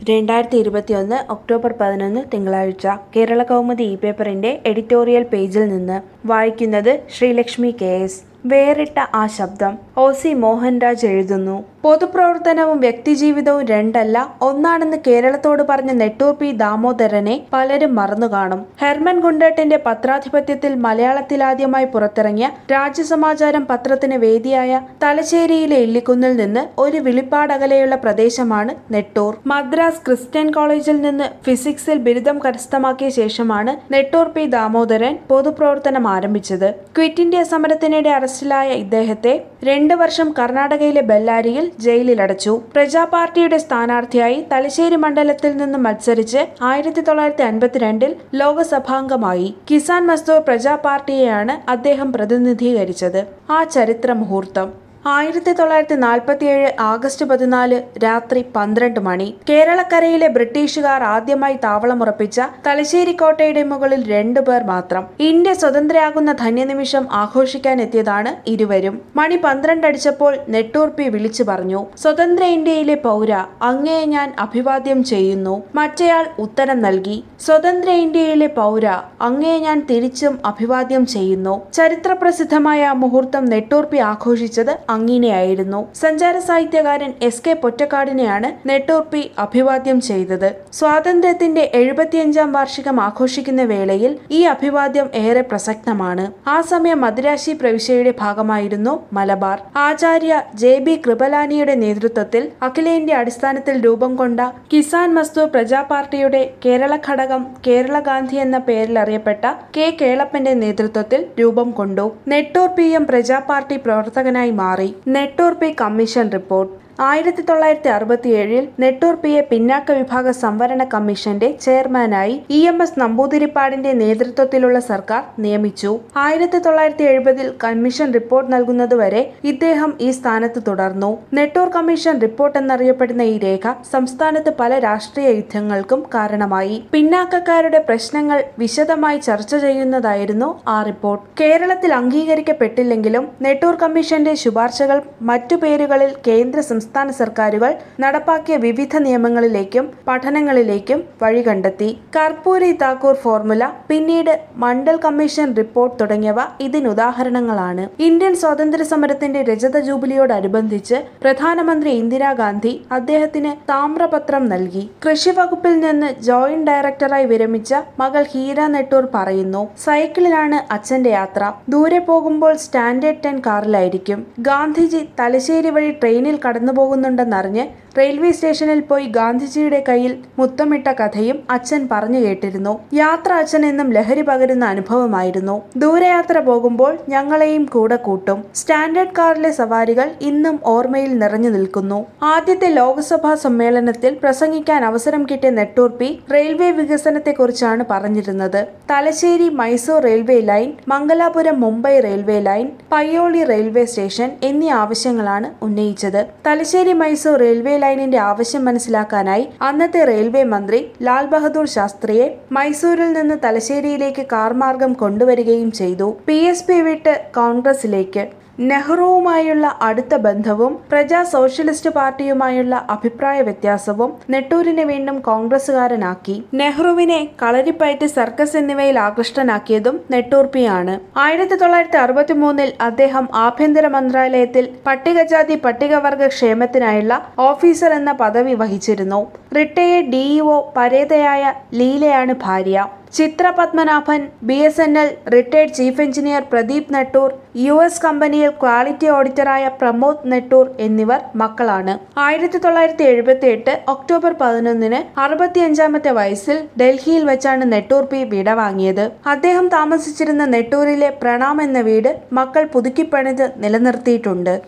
രണ്ടായിരത്തി ഇരുപത്തിയൊന്ന് ഒക്ടോബർ പതിനൊന്ന് തിങ്കളാഴ്ച കേരള കൗമുദി ഇ പേപ്പറിന്റെ എഡിറ്റോറിയൽ പേജിൽ നിന്ന് വായിക്കുന്നത് ശ്രീലക്ഷ്മി കെ എസ് വേറിട്ട ആ ശബ്ദം ഒ സി മോഹൻരാജ് എഴുതുന്നു പൊതുപ്രവർത്തനവും വ്യക്തിജീവിതവും രണ്ടല്ല ഒന്നാണെന്ന് കേരളത്തോട് പറഞ്ഞ നെട്ടൂർ പി ദാമോദരനെ പലരും മറന്നു കാണും ഹെർമൻ ഗുണ്ടേട്ടിന്റെ പത്രാധിപത്യത്തിൽ മലയാളത്തിലാദ്യമായി പുറത്തിറങ്ങിയ രാജ്യസമാചാരം പത്രത്തിന് വേദിയായ തലശ്ശേരിയിലെ ഇല്ലിക്കുന്നിൽ നിന്ന് ഒരു വിളിപ്പാടകലെയുള്ള പ്രദേശമാണ് നെട്ടൂർ മദ്രാസ് ക്രിസ്ത്യൻ കോളേജിൽ നിന്ന് ഫിസിക്സിൽ ബിരുദം കരസ്ഥമാക്കിയ ശേഷമാണ് നെട്ടൂർ പി ദാമോദരൻ പൊതുപ്രവർത്തനം ആരംഭിച്ചത് ക്വിറ്റ് ഇന്ത്യ സമരത്തിനിടെ അറസ്റ്റിലായ ഇദ്ദേഹത്തെ രണ്ടു വർഷം കർണാടകയിലെ ബെല്ലാരിയിൽ ജയിലിലടച്ചു പ്രജാ പാർട്ടിയുടെ സ്ഥാനാർത്ഥിയായി തലശ്ശേരി മണ്ഡലത്തിൽ നിന്ന് മത്സരിച്ച് ആയിരത്തി തൊള്ളായിരത്തി അൻപത്തിരണ്ടിൽ ലോകസഭാംഗമായി കിസാൻ മസ്ദൂർ പ്രജാ പാർട്ടിയെയാണ് അദ്ദേഹം പ്രതിനിധീകരിച്ചത് ആ ചരിത്ര മുഹൂർത്തം ആയിരത്തി തൊള്ളായിരത്തി നാൽപ്പത്തിയേഴ് ആഗസ്റ്റ് പതിനാല് രാത്രി പന്ത്രണ്ട് മണി കേരളക്കരയിലെ ബ്രിട്ടീഷുകാർ ആദ്യമായി താവളമുറപ്പിച്ച തലശ്ശേരി കോട്ടയുടെ മുകളിൽ രണ്ടു പേർ മാത്രം ഇന്ത്യ സ്വതന്ത്രയാകുന്ന ധന്യനിമിഷം ആഘോഷിക്കാൻ എത്തിയതാണ് ഇരുവരും മണി പന്ത്രണ്ട് അടിച്ചപ്പോൾ നെട്ടൂർ പി വിളിച്ചു പറഞ്ഞു സ്വതന്ത്ര ഇന്ത്യയിലെ പൗര അങ്ങയെ ഞാൻ അഭിവാദ്യം ചെയ്യുന്നു മറ്റേയാൾ ഉത്തരം നൽകി സ്വതന്ത്ര ഇന്ത്യയിലെ പൗര അങ്ങയെ ഞാൻ തിരിച്ചും അഭിവാദ്യം ചെയ്യുന്നു ചരിത്രപ്രസിദ്ധമായ ആ മുഹൂർത്തം നെട്ടൂർ പി ആഘോഷിച്ചത് അങ്ങിനെയായിരുന്നു സഞ്ചാര സാഹിത്യകാരൻ എസ് കെ പൊറ്റക്കാടിനെയാണ് നെട്ടൂർ പി അഭിവാദ്യം ചെയ്തത് സ്വാതന്ത്ര്യത്തിന്റെ എഴുപത്തിയഞ്ചാം വാർഷികം ആഘോഷിക്കുന്ന വേളയിൽ ഈ അഭിവാദ്യം ഏറെ പ്രസക്തമാണ് ആ സമയം മദിരാശി പ്രവിശ്യയുടെ ഭാഗമായിരുന്നു മലബാർ ആചാര്യ ജെ ബി കൃപലാനിയുടെ നേതൃത്വത്തിൽ അഖിലേന്ത്യ അടിസ്ഥാനത്തിൽ രൂപം കൊണ്ട കിസാൻ മസ്ദൂർ പ്രജാ പാർട്ടിയുടെ കേരള ഘടകം കേരള ഗാന്ധി എന്ന പേരിൽ അറിയപ്പെട്ട കെ കേളപ്പന്റെ നേതൃത്വത്തിൽ രൂപം കൊണ്ടു Nettur P M Praja party പ്രവർത്തകനായി മാറി നെട്ടൂർ പി കമ്മീഷൻ റിപ്പോർട്ട് ആയിരത്തി തൊള്ളായിരത്തി അറുപത്തിയേഴിൽ നെട്ടൂർ പി എ പിന്നാക്ക വിഭാഗ സംവരണ കമ്മീഷന്റെ ചെയർമാനായി ഇ എം എസ് നമ്പൂതിരിപ്പാടിന്റെ നേതൃത്വത്തിലുള്ള സർക്കാർ നിയമിച്ചു ആയിരത്തി തൊള്ളായിരത്തി എഴുപതിൽ കമ്മീഷൻ റിപ്പോർട്ട് നൽകുന്നതുവരെ ഇദ്ദേഹം ഈ സ്ഥാനത്ത് തുടർന്നു നെട്ടൂർ കമ്മീഷൻ റിപ്പോർട്ട് എന്നറിയപ്പെടുന്ന ഈ രേഖ സംസ്ഥാനത്ത് പല രാഷ്ട്രീയ യുദ്ധങ്ങൾക്കും കാരണമായി പിന്നാക്കക്കാരുടെ പ്രശ്നങ്ങൾ വിശദമായി ചർച്ച ചെയ്യുന്നതായിരുന്നു ആ റിപ്പോർട്ട് കേരളത്തിൽ അംഗീകരിക്കപ്പെട്ടില്ലെങ്കിലും നെട്ടൂർ കമ്മീഷന്റെ ശുപാർശകൾ മറ്റു പേരുകളിൽ കേന്ദ്ര സംസ്ഥാന സർക്കാരുകൾ നടപ്പാക്കിയ വിവിധ നിയമങ്ങളിലേക്കും പഠനങ്ങളിലേക്കും വഴി കണ്ടെത്തി കർപ്പൂരി താക്കൂർ ഫോർമുല പിന്നീട് മണ്ഡൽ കമ്മീഷൻ റിപ്പോർട്ട് തുടങ്ങിയവ ഇതിനുദാഹരണങ്ങളാണ് ഇന്ത്യൻ സ്വാതന്ത്ര്യ സമരത്തിന്റെ രജത ജൂബിലിയോടനുബന്ധിച്ച് പ്രധാനമന്ത്രി ഇന്ദിരാഗാന്ധി അദ്ദേഹത്തിന് താമ്രപത്രം നൽകി കൃഷി വകുപ്പിൽ നിന്ന് ജോയിന്റ് ഡയറക്ടറായി വിരമിച്ച മകൾ ഹീര നെട്ടൂർ പറയുന്നു സൈക്കിളിലാണ് അച്ഛന്റെ യാത്ര ദൂരെ പോകുമ്പോൾ സ്റ്റാൻഡേർഡ് ടെൻ കാറിലായിരിക്കും ഗാന്ധിജി തലശ്ശേരി വഴി ട്രെയിനിൽ കടന്നു പോകുന്നുണ്ടെന്നറിഞ്ഞ് റെയിൽവേ സ്റ്റേഷനിൽ പോയി ഗാന്ധിജിയുടെ കയ്യിൽ മുത്തമിട്ട കഥയും അച്ഛൻ പറഞ്ഞു കേട്ടിരുന്നു യാത്ര അച്ഛൻ എന്നും ലഹരി പകരുന്ന അനുഭവമായിരുന്നു ദൂരയാത്ര പോകുമ്പോൾ ഞങ്ങളെയും കൂടെ കൂട്ടും സ്റ്റാൻഡേർഡ് കാറിലെ സവാരികൾ ഇന്നും ഓർമ്മയിൽ നിറഞ്ഞു നിൽക്കുന്നു ആദ്യത്തെ ലോക്സഭാ സമ്മേളനത്തിൽ പ്രസംഗിക്കാൻ അവസരം കിട്ടിയ നെട്ടൂർ പി റെയിൽവേ വികസനത്തെക്കുറിച്ചാണ് പറഞ്ഞിരുന്നത് Thalassery Mysore railway line Mangalapuram Mumbai railway line Payyoli railway station എന്നീ ആവശ്യങ്ങളാണ് ഉന്നയിച്ചത് തലശ്ശേരി മൈസൂർ റെയിൽവേ ലൈനിന്റെ ആവശ്യം മനസ്സിലാക്കാനായി അന്നത്തെ റെയിൽവേ മന്ത്രി ലാൽ ബഹദൂർ ശാസ്ത്രിയെ മൈസൂരിൽ നിന്ന് തലശ്ശേരിയിലേക്ക് കാർമാർഗം കൊണ്ടുവരികയും ചെയ്തു പി എസ് പി വിട്ട് കോൺഗ്രസിലേക്ക് നെഹ്റുവുമായുള്ള അടുത്ത ബന്ധവും പ്രജാ സോഷ്യലിസ്റ്റ് പാർട്ടിയുമായുള്ള അഭിപ്രായ വ്യത്യാസവും നെട്ടൂരിനെ വീണ്ടും കോൺഗ്രസുകാരനാക്കി നെഹ്റുവിനെ കളരിപ്പയറ്റ് സർക്കസ് എന്നിവയിൽ ആകൃഷ്ടനാക്കിയതും നെട്ടൂർ പിയാണ് ആയിരത്തി തൊള്ളായിരത്തി അറുപത്തി മൂന്നിൽ അദ്ദേഹം ആഭ്യന്തര മന്ത്രാലയത്തിൽ പട്ടികജാതി പട്ടികവർഗ ക്ഷേമത്തിനായുള്ള ഓഫീസർ എന്ന പദവി വഹിച്ചിരുന്നു റിട്ടയേർഡ് ഡിഇഒ പരേതയായ ലീലയാണ് ഭാര്യ Chitra Padmanabhan B S N L retired chief engineer Pradeep Nettur U S കമ്പനിയിൽ ക്വാളിറ്റി ഓഡിറ്ററായ പ്രമോദ് നെട്ടൂർ എന്നിവർ മക്കളാണ് ആയിരത്തി തൊള്ളായിരത്തി എഴുപത്തി എട്ട് ഒക്ടോബർ പതിനൊന്നിന് അറുപത്തിയഞ്ചാമത്തെ വയസ്സിൽ ഡൽഹിയിൽ വെച്ചാണ് നെട്ടൂർ പി വിട വാങ്ങിയത് അദ്ദേഹം താമസിച്ചിരുന്ന നെട്ടൂരിലെ പ്രണാം എന്ന വീട് മക്കൾ പുതുക്കിപ്പണിത് നിലനിർത്തിയിട്ടുണ്ട്